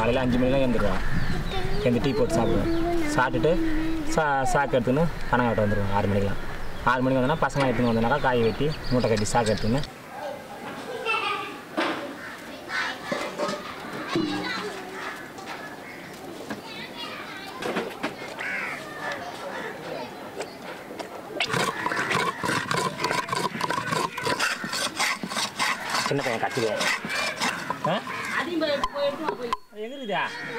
காலையில் அஞ்சு மணிலாம் எழுந்துருவேன் எழுந்து டீ போட்டு சாப்பிடுவேன் சாப்பிட்டுட்டு சா சாக்கு எடுத்துன்னு பனங்காட்ட வந்துடுவேன் ஆறு மணிக்கெலாம் ஆறு மணிக்கு வந்தோன்னா பசங்க எடுத்துன்னு வந்தோன்னாக்கா காய் வெட்டி மூட்டை கட்டி சாக்கு எடுத்துன்னு சின்ன பையன் கத்துவேன் ஆ எங்கே இருக்குதா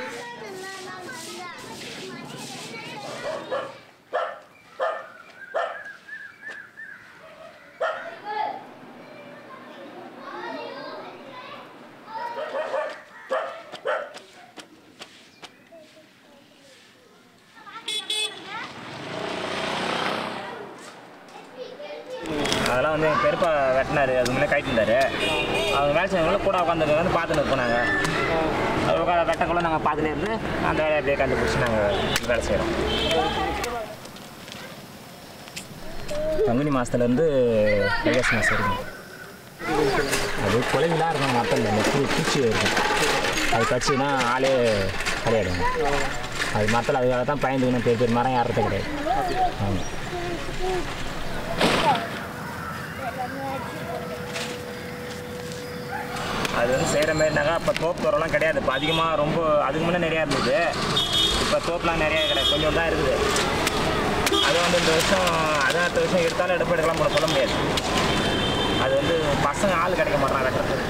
அதெல்லாம் வந்து எங்கள் பெருப்பா வெட்டினாரு அது முன்னே கைட்டிருந்தாரு அவங்க வேலை செய்யறவங்கள கூட உட்காந்து வந்து பார்த்துட்டு இருப்போம் நாங்கள் அது உட்கார வெட்டக்குள்ள நாங்கள் பார்த்துட்டே இருந்து அந்த வேலையை அப்படியே கண்டுபிடிச்சி நாங்கள் வேலை செய்கிறோம் பங்குனி மாதத்துலேருந்து வைகாசி மாதம் இருக்கும் அது குலைவிலாக இருக்கும் மரத்தில் அந்த பூ பூச்சி இருக்கும் அது கட்சினா ஆளே கிடையாதுங்க அது மரத்தில் அதுக்காக தான் பயந்துக்கணும் பெரிய பெரிய மரம் ஏறது கிடையாது ஆமாம் அது வந்து செய்கிற மாதிரினாக்கா இப்போ தோப்பு தோறலாம் கிடையாது இப்போ அதிகமாக ரொம்ப அதுக்கு முன்னே நிறையா இருந்தது இப்போ தோப்புலாம் நிறையா கிடையாது கொஞ்சம் தான் இருக்குது அது வந்து இந்த வருஷம் அது அடுத்த வருஷம் எடுத்தாலும் எடுப்பு எடுக்கலாம் கூட சொல்ல முடியாது அது வந்து பசங்க ஆள் கிடைக்க மாட்டாங்க வெட்டுறதுக்கு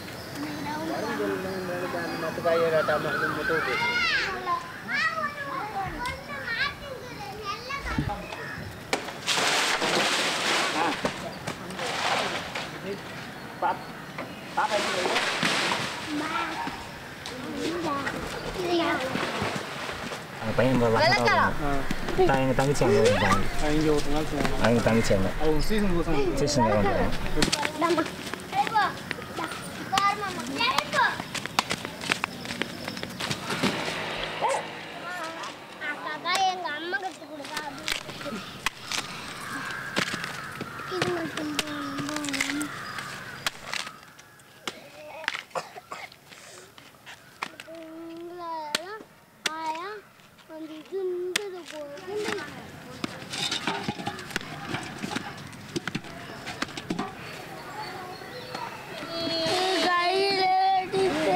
அந்த பையன் நான் எங்கள் தங்கச்சி அங்கே இருப்பாங்க இங்கே ஒரு நாள் செய்வாங்க அவங்க தங்கச்சி அங்கே அவங்க சீசன் கோசம் ஸ்டேஷன் வந்துடுவாங்க அக்கா எங்க அம்மா கத்து கொடுக்கா இது மட்டும் போதும். உங்களெல்லாம் ஆயா வந்து இருந்தது போதும் கையில் அடித்து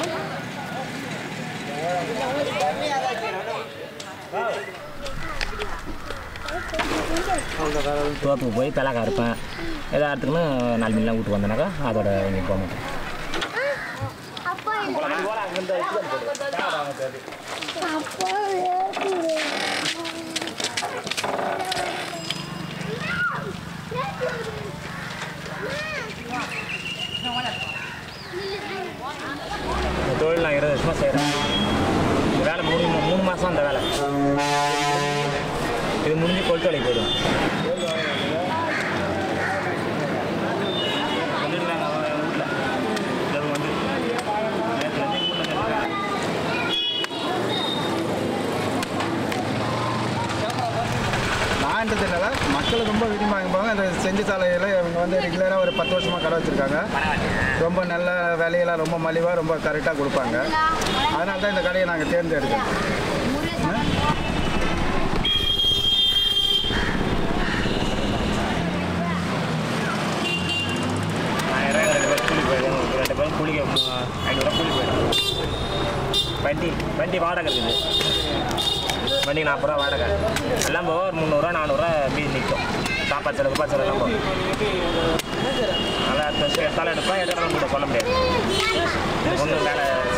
தோப்புக்கு போய் தலைக்கா இருப்பேன் ஏதோ இடத்துக்குன்னு நாலு மணிலாம் வீட்டுக்கு வந்தேனாக்கா அதோட எங்கேயும் போக மாட்டேன் அப்பா அப்பா இந்த தொழில் நான் இருபது வருஷமாக செய்கிறேன் இந்த வேலை மூணு மூணு மாதம் அந்த வேலை இது முடிஞ்சு கொளுத்து வேலைக்கு போயிடுவேன் வந்துருந்தாங்க அவங்க வீட்ல. இதோ வந்து நேத்துல இருந்து எங்க வீட்ல தான் இருக்காங்க. நான்றதுனால மக்கள் ரொம்ப விரும்பி வாங்கிப்பாங்க அந்த செஞ்சு சாலையில் இவங்க வந்து ரெகுலராக ஒரு பத்து வருஷமாக கடை வச்சுருக்காங்க ரொம்ப நல்ல விலையெல்லாம் ரொம்ப மலிவாக ரொம்ப கரெக்டாக கொடுப்பாங்க அதனால தான் இந்த கடையை நாங்கள் தேர்ந்தெடுத்தோம் ஆயிரம் ரெண்டு பேரும் கூலி போயிடும் ரெண்டு பேரும் கூலிக்கு மு- ஐநூறுரூவா கூலி போயிடும் வண்டி வண்டி வாடகை இருக்குது வண்டி நாற்பது ரூபா வாடகை எல்லாம் போக ஒரு முந்நூறுரூவா நானூறுரூவா மீதி நிற்கும் சாப்பாடு செலவு பாப்பாடு செலவு எல்லாம் போகும் நல்லா அடுத்த வருஷம் எடுத்தாலும் எடுப்பேன் எடுக்கலாம் கூட சொல்ல முடியாது ஒன்றும் வேலை